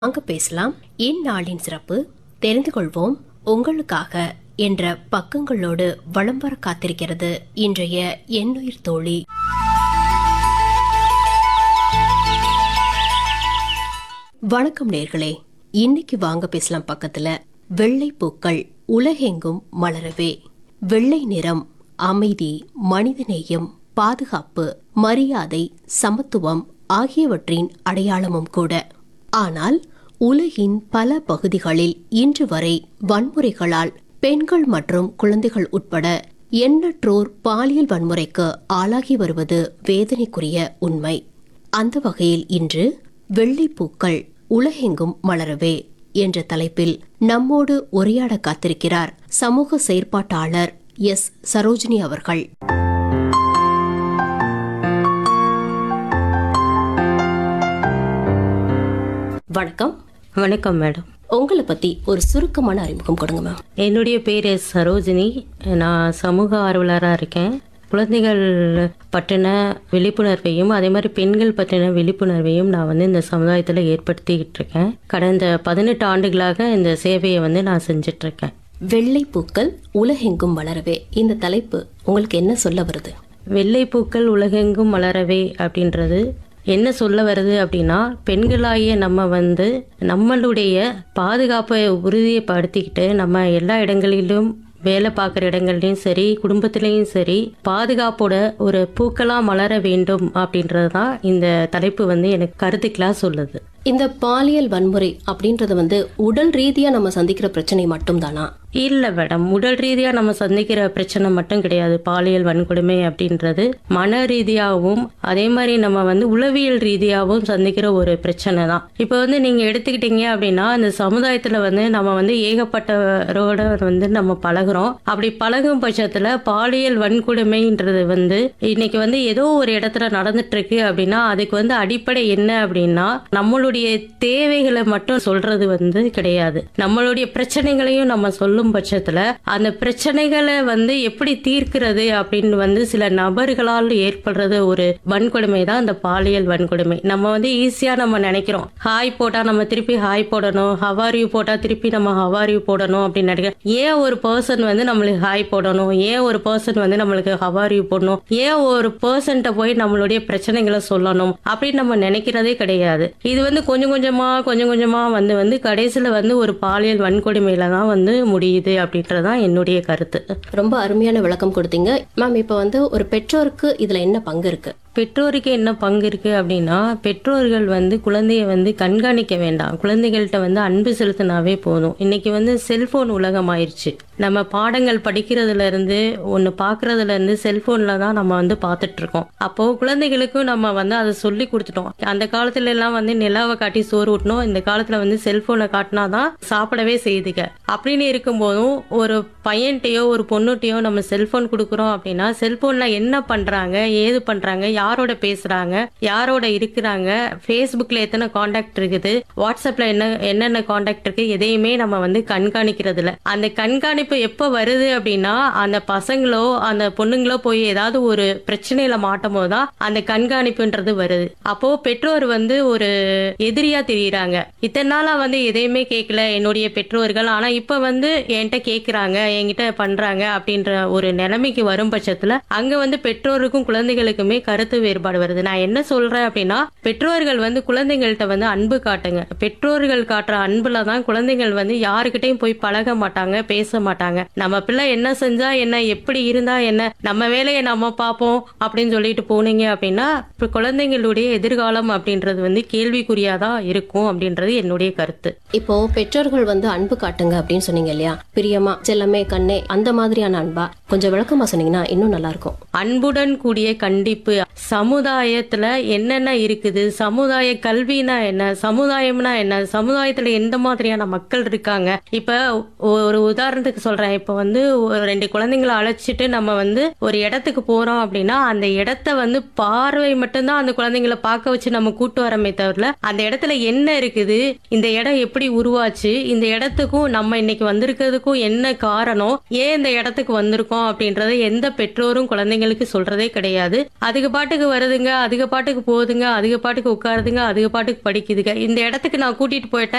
அங்க பேசலாம் இந்நாளின் சிறப்பு தெரிந்து கொள்வோம் உங்களுக்காக என்ற பக்கங்களோடு வலம் வர காத்திருக்கிறது இன்றைய எண்ணுயிர் தோழி வணக்கம் நேர்களே இன்னைக்கு வாங்க பேசலாம் பக்கத்துல வெள்ளை பூக்கள் உலகெங்கும் மலரவே வெள்ளை நிறம் அமைதி மனிதநேயம் பாதுகாப்பு மரியாதை சமத்துவம் ஆகியவற்றின் அடையாளமும் கூட ஆனால் உலகின் பல பகுதிகளில் இன்று வரை வன்முறைகளால் பெண்கள் மற்றும் குழந்தைகள் உட்பட எண்ணற்றோர் பாலியல் வன்முறைக்கு ஆளாகி வருவது வேதனைக்குரிய உண்மை அந்த வகையில் இன்று வெள்ளைப்பூக்கள் உலகெங்கும் மலரவே என்ற தலைப்பில் நம்மோடு உரையாட காத்திருக்கிறார் சமூக செயற்பாட்டாளர் எஸ் சரோஜினி அவர்கள் வணக்கம் வணக்கம் மேடம் உங்களை பத்தி ஒரு சுருக்கமான அறிமுகம் கொடுங்க மேம் என்னுடைய பேர் எஸ் சரோஜினி நான் சமூக ஆர்வலராக இருக்கேன் குழந்தைகள் பற்றின விழிப்புணர்வையும் அதே மாதிரி பெண்கள் பற்றின விழிப்புணர்வையும் நான் வந்து இந்த சமுதாயத்தில் ஏற்படுத்திக்கிட்டு இருக்கேன் கடந்த பதினெட்டு ஆண்டுகளாக இந்த சேவையை வந்து நான் செஞ்சுட்டு இருக்கேன் வெள்ளைப்பூக்கள் உலகெங்கும் மலரவே இந்த தலைப்பு உங்களுக்கு என்ன சொல்ல வருது வெள்ளைப்பூக்கள் உலகெங்கும் மலரவே அப்படின்றது என்ன சொல்ல வருது அப்படின்னா பெண்களாகிய நம்ம வந்து நம்மளுடைய பாதுகாப்பை உறுதிப்படுத்திக்கிட்டு நம்ம எல்லா இடங்களிலும் வேலை பார்க்குற இடங்கள்லையும் சரி குடும்பத்திலையும் சரி பாதுகாப்போட ஒரு பூக்களாக மலர வேண்டும் அப்படின்றது தான் இந்த தலைப்பு வந்து எனக்கு கருத்துக்களாக சொல்லுது இந்த பாலியல் வன்முறை அப்படின்றது வந்து உடல் ரீதியா நம்ம சந்திக்கிற பிரச்சனை மட்டும்தானா இல்லை மேடம் உடல் ரீதியாக நம்ம சந்திக்கிற பிரச்சனை மட்டும் கிடையாது பாலியல் வன்கொடுமை அப்படின்றது மன ரீதியாகவும் அதே மாதிரி நம்ம வந்து உளவியல் ரீதியாகவும் சந்திக்கிற ஒரு பிரச்சனை தான் இப்போ வந்து நீங்கள் எடுத்துக்கிட்டீங்க அப்படின்னா இந்த சமுதாயத்தில் வந்து நம்ம வந்து ஏகப்பட்டவரோட வந்து நம்ம பழகுறோம் அப்படி பழகும் பட்சத்தில் பாலியல் வன்கொடுமைன்றது வந்து இன்னைக்கு வந்து ஏதோ ஒரு இடத்துல நடந்துட்டு இருக்கு அப்படின்னா அதுக்கு வந்து அடிப்படை என்ன அப்படின்னா நம்மளுடைய தேவைகளை மட்டும் சொல்றது வந்து கிடையாது நம்மளுடைய பிரச்சனைகளையும் நம்ம சொல்லும் பட்சத்துல அந்த பிரச்சனைகளை வந்து எப்படி தீர்க்கிறது அப்படின்னு வந்து சில நபர்களால் ஏற்படுறது ஒரு வன்கொடுமை தான் அந்த பாலியல் வன்கொடுமை நம்ம வந்து ஈஸியா நம்ம நினைக்கிறோம் ஹாய் போட்டா நம்ம திருப்பி ஹாய் போடணும் ஹவாரியூ போட்டா திருப்பி நம்ம ஹவாரியூ போடணும் அப்படின்னு நினைக்கிறோம் ஏன் ஒரு பர்சன் வந்து நம்மளுக்கு ஹாய் போடணும் ஏன் ஒரு பர்சன் வந்து நம்மளுக்கு ஹவாரியூ போடணும் ஏன் ஒரு பர்சன்ட்ட போய் நம்மளுடைய பிரச்சனைகளை சொல்லணும் அப்படின்னு நம்ம நினைக்கிறதே கிடையாது இது வந்து கொஞ்சம் கொஞ்சமா கொஞ்சம் கொஞ்சமா வந்து வந்து கடைசியில வந்து ஒரு பாலியல் வன்கொடுமையில தான் வந்து முடியுது அப்படின்றதுதான் என்னுடைய கருத்து ரொம்ப அருமையான விளக்கம் கொடுத்தீங்க மேம் இப்ப வந்து ஒரு பெற்றோருக்கு இதுல என்ன பங்கு இருக்கு பெற்றோருக்கு என்ன பங்கு இருக்கு அப்படின்னா பெற்றோர்கள் வந்து குழந்தைய வந்து கண்காணிக்க வேண்டாம் குழந்தைகள்கிட்ட வந்து அன்பு செலுத்தினாவே போதும் இன்னைக்கு வந்து செல்போன் உலகம் ஆயிருச்சு நம்ம பாடங்கள் படிக்கிறதுல இருந்து ஒன்று பார்க்கறதுல இருந்து செல்போன்ல தான் நம்ம வந்து பார்த்துட்டு இருக்கோம் அப்போ குழந்தைகளுக்கும் நம்ம வந்து அதை சொல்லி கொடுத்துட்டோம் அந்த காலத்துல எல்லாம் வந்து நிலாவை காட்டி சோறு ஊட்டணும் இந்த காலத்துல வந்து செல்போனை காட்டினாதான் சாப்பிடவே செய்துக அப்படின்னு இருக்கும்போதும் ஒரு பையன்கிட்டயோ ஒரு பொண்ணுகிட்டயோ நம்ம செல்போன் கொடுக்குறோம் அப்படின்னா செல்போன்ல என்ன பண்றாங்க ஏது பண்றாங்க யாரோட பேசுறாங்க யாரோட இருக்கிறாங்க ஃபேஸ்புக்ல எத்தனை காண்டாக்ட் இருக்குது வாட்ஸ்அப்ல என்ன என்னென்ன காண்டாக்ட் இருக்கு எதையுமே நம்ம வந்து கண்காணிக்கிறது இல்ல அந்த கண்காணிப்பு எப்போ வருது அப்படின்னா அந்த பசங்களோ அந்த பொண்ணுங்களோ போய் ஏதாவது ஒரு பிரச்சனையில மாட்டும் போதுதான் அந்த கண்காணிப்புன்றது வருது அப்போ பெற்றோர் வந்து ஒரு எதிரியா தெரியுறாங்க இத்தனை நாளா வந்து எதையுமே கேட்கல என்னுடைய பெற்றோர்கள் ஆனா இப்ப வந்து என்கிட்ட கேக்குறாங்க என்கிட்ட பண்றாங்க அப்படின்ற ஒரு நிலைமைக்கு வரும் பட்சத்துல அங்க வந்து பெற்றோருக்கும் குழந்தைகளுக்குமே கருத்து வேறுபாடு வருது நான் என்ன சொல்றேன் அப்படின்னா பெற்றோர்கள் வந்து குழந்தைகள்கிட்ட வந்து அன்பு காட்டுங்க பெற்றோர்கள் காட்டுற அன்புல தான் குழந்தைகள் வந்து யாருக்கிட்டையும் போய் பழக மாட்டாங்க பேச மாட்டாங்க நம்ம பிள்ளை என்ன செஞ்சா என்ன எப்படி இருந்தா என்ன நம்ம வேலையை நம்ம பார்ப்போம் அப்படின்னு சொல்லிட்டு போனீங்க அப்படின்னா இப்ப குழந்தைங்களுடைய எதிர்காலம் அப்படின்றது வந்து கேள்விக்குறியாதான் இருக்கும் அப்படின்றது என்னுடைய கருத்து இப்போ பெற்றோர்கள் வந்து அன்பு காட்டுங்க அப்படின்னு சொன்னீங்க இல்லையா பிரியமா செல்லமே கண்ணே அந்த மாதிரியான அன்பா கொஞ்சம் விளக்கமா சொன்னீங்கன்னா இன்னும் நல்லா இருக்கும் அன்புடன் கூடிய கண்டிப்பு சமுதாயத்துல என்னென்ன இருக்குது சமுதாய கல்வினா என்ன சமுதாயம்னா என்ன சமுதாயத்துல எந்த மாதிரியான மக்கள் இருக்காங்க இப்ப ஒரு உதாரணத்துக்கு சொல்றேன் இப்ப வந்து ஒரு ரெண்டு குழந்தைங்களை அழைச்சிட்டு நம்ம வந்து ஒரு இடத்துக்கு போறோம் அப்படின்னா அந்த இடத்த வந்து பார்வை மட்டும்தான் அந்த குழந்தைங்களை பார்க்க வச்சு நம்ம கூட்டு வரமே தவிர அந்த இடத்துல என்ன இருக்குது இந்த இடம் எப்படி உருவாச்சு இந்த இடத்துக்கும் நம்ம இன்னைக்கு வந்திருக்கிறதுக்கும் என்ன காரணம் ஏன் இந்த இடத்துக்கு வந்திருக்கோம் அப்படின்றத எந்த பெற்றோரும் குழந்தைங்களுக்கு சொல்றதே கிடையாது அதுக்கு பாட்டுக்கு வருதுங்க அதுக்கு பாட்டுக்கு போகுதுங்க அதுக்கு பாட்டுக்கு உட்காருதுங்க அதுக்கு பாட்டுக்கு படிக்குதுங்க இந்த இடத்துக்கு நான் கூட்டிட்டு போயிட்டேன்